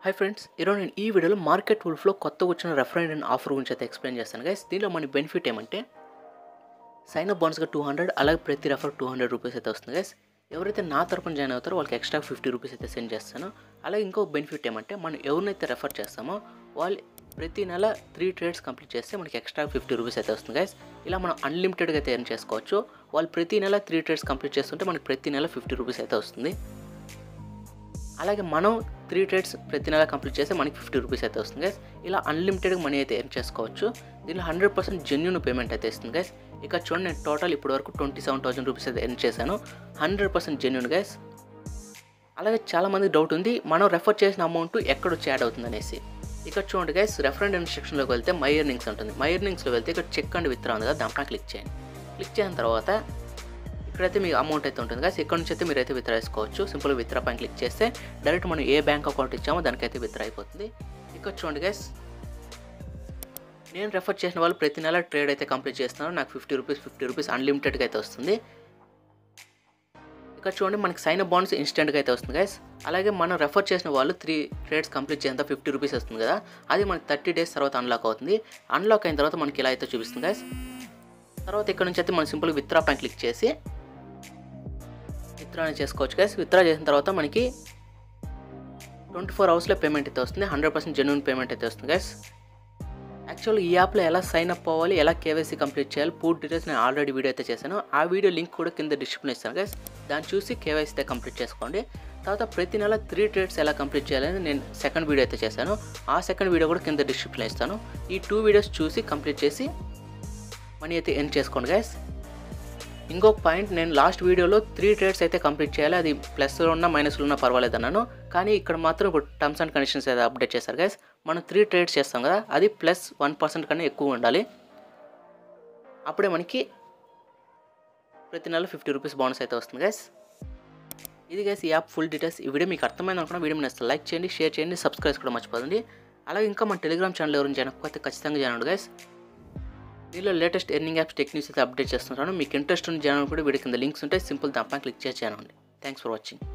hi friends ఈరోజు నేను ఈ వీడియోలో మార్కెట్ ఉల్ఫ్లో కొత్తగా వచ్చిన రెఫరెండ్ అండ్ ఆఫర్ గురించి అయితే ఎక్స్ప్లెయిన్ చేస్తాను గైస్ దీనిలో మన బెనిఫిట్ ఏమంటే సైన్ అప్ బోనస్గా టూ హండ్రెడ్ అలాగే ప్రతి రెఫర్ టూ హండ్రెడ్ రూపీస్ అయితే వస్తుంది గైస్ ఎవరైతే నా తరపున జాయిన్ అవుతారో వాళ్ళకి ఎక్స్ట్రా ఫిఫ్టీ రూపీస్ అయితే సెండ్ చేస్తాను అలాగే ఇంకో బెనిఫిట్ ఏమంటే మనం ఎవరినైతే రెఫర్ చేస్తామో వాళ్ళు ప్రతి నెల త్రీ ట్రేడ్స్ కంప్లీట్ చేస్తే మనకి ఎక్స్ట్రా ఫిఫ్టీ రూపీస్ అయితే వస్తుంది గైస్ ఇలా మనం అన్లిమిటెడ్గా అయితే ఎర్న్ చేసుకోవచ్చు వాళ్ళు ప్రతి నెల త్రీ ట్రేడ్స్ కంప్లీట్ చేస్తుంటే మనకి ప్రతి నెల ఫిఫ్టీ రూపీస్ అయితే వస్తుంది అలాగే మనం త్రీ ట్రేడ్స్ ప్రతి నెల కంప్లీట్ చేస్తే మనకి ఫిఫ్టీ రూపీస్ అయితే వస్తుంది గైస్ ఇలా అన్లిమిటెడ్ మనీ అయితే ఎర్న్ చేసుకోవచ్చు దీనిలో హండ్రెడ్ పర్సెంట్ జెన్యున్ పేమెంట్ అయితే ఇస్తుంది గైస్ ఇక చూడండి నేను టోటల్ ఇప్పటి వరకు ట్వంటీ సెవెన్ థౌసండ్ రూపీస్ అయితే ఎర్న్ చేశాను హండ్రెడ్ పర్సెంట్ జెన్యున్ గైస్ అలాగే చాలామంది డౌట్ ఉంది మనం రెఫర్ చేసిన అమౌంట్ ఎక్కడ వచ్చి యాడ్ అవుతుంది అనేసి ఇక్కడ చూడండి గైస్ రెఫరెండ్ ఇన్స్ట్రక్షన్లోకి వెళ్తే మై ఎర్నింగ్స్ ఉంటుంది మై ఎర్నింగ్స్లో వెళ్తే ఇక్కడ చెక్ అండ్ విత్డ్రా ఉంది కదా దాంట్లో క్లిక్ చేయండి క్లిక్ చేసిన తర్వాత ఇక్కడైతే మీ అమౌంట్ అయితే ఉంటుంది కదా ఇక్కడ నుంచి అయితే మీరు అయితే విత్డ్రా చేసుకోవచ్చు సింపుల్ విత్డ్రా పైన క్లిక్ చేస్తే డైరెక్ట్ మనం ఏ బ్యాంక్ అకౌంట్ ఇచ్చామో దానికైతే విత్డ్రా అయిపోతుంది ఇక్కడ చూడండి గైస్ నేను రెఫర్ చేసిన వాళ్ళు ప్రతి నెల ట్రేడ్ అయితే కంప్లీట్ చేస్తున్నాను నాకు ఫిఫ్టీ రూపీస్ ఫిఫ్టీ రూపీస్ అన్లిమిటెడ్గా అయితే వస్తుంది ఇక్కడ చూడండి మనకి సైన్ అప్ బాండ్స్ ఇన్స్టెంట్గా అయితే వస్తుంది గైస్ అలాగే మనం రెఫర్ చేసిన వాళ్ళు త్రీ ట్రేడ్స్ కంప్లీట్ చేసేంత ఫిఫ్టీ రూపీస్ వస్తుంది కదా అది మనకి థర్టీ డేస్ తర్వాత అన్లాక్ అవుతుంది అన్లాక్ అయిన తర్వాత మనకి ఇలా అయితే చూపిస్తుంది గైస్ తర్వాత ఇక్కడ నుంచి అయితే మనం సింపుల్ విత్డ్రా పైన క్లిక్ చేసి విత్డ్రా చేసుకోవచ్చు గైస్ విత్డ్రా చేసిన తర్వాత మనకి ట్వంటీ ఫోర్ అవర్స్లో పేమెంట్ అయితే వస్తుంది హండ్రెడ్ పర్సెంట్ జెన్యున్ పేమెంట్ అయితే వస్తుంది గైస్ యాక్చువల్ ఈ యాప్లో ఎలా సైన్ అప్ అవ్వాలి ఎలా కేవైసీ కంప్లీట్ చేయాలి పూర్తి డీటెయిల్స్ నేను ఆల్రెడీ వీడియో అయితే చేశాను ఆ వీడియో లింక్ కూడా కింద డిస్క్రిప్షన్ ఇస్తాను గైస్ దాన్ని చూసి కేవైసీ అయితే కంప్లీట్ చేసుకోండి తర్వాత ప్రతి నెల త్రీ ట్రేడ్స్ ఎలా కంప్లీట్ చేయాలని నేను సెకండ్ వీడియో అయితే చేశాను ఆ సెకండ్ వీడియో కూడా కింద డిస్క్రిప్షన్లో ఇస్తాను ఈ టూ వీడియోస్ చూసి కంప్లీట్ చేసి మనీ అయితే ఎర్న్ చేసుకోండి గైస్ ఇంకొక పాయింట్ నేను లాస్ట్ వీడియోలో త్రీ ట్రేడ్స్ అయితే కంప్లీట్ చేయాలి అది ప్లస్లో ఉన్న మైనస్లో ఉన్న పర్వాలేదు అన్నాను కానీ ఇక్కడ మాత్రం ఇప్పుడు టర్మ్స్ అండ్ కండిషన్స్ అయితే అప్డేట్ చేశారు గైస్ మనం త్రీ ట్రేడ్స్ చేస్తాం కదా అది ప్లస్ వన్ పర్సెంట్ కన్నా ఎక్కువ ఉండాలి అప్పుడే మనకి ప్రతి నెల ఫిఫ్టీ రూపీస్ బోనస్ అయితే వస్తుంది గైస్ ఇది గైస్ ఈ యాప్ ఫుల్ డీటెయిల్స్ ఈ వీడియో మీకు అర్థమైంది అనుకున్న వీడియో మీరు లైక్ చేయండి షేర్ చేయండి సబ్స్క్రైబ్ కూడా మర్చిపోదండి అలాగే ఇంకా మన టెలిగ్రామ్ ఛానల్ ఎవరైనా జాయిన్ అవ్వకపోతే ఖచ్చితంగా జాయిన్ అవ్వండి గైస్ దీనిలో లేటెస్ట్ ఎర్నింగ్ యాప్స్ టెక్నిక్స్ అయితే అప్డేట్ చేస్తుంటాను మీకు ఇంట్రెస్ట్ ఉన్న జాయిన్ కూడా వీడి కింద లింక్స్ ఉంటాయి సింపుల్ దాంపై క్లిక్ చేసి జాయిన్ అవ్వండి థ్యాంక్స్ ఫర్ వాచింగ్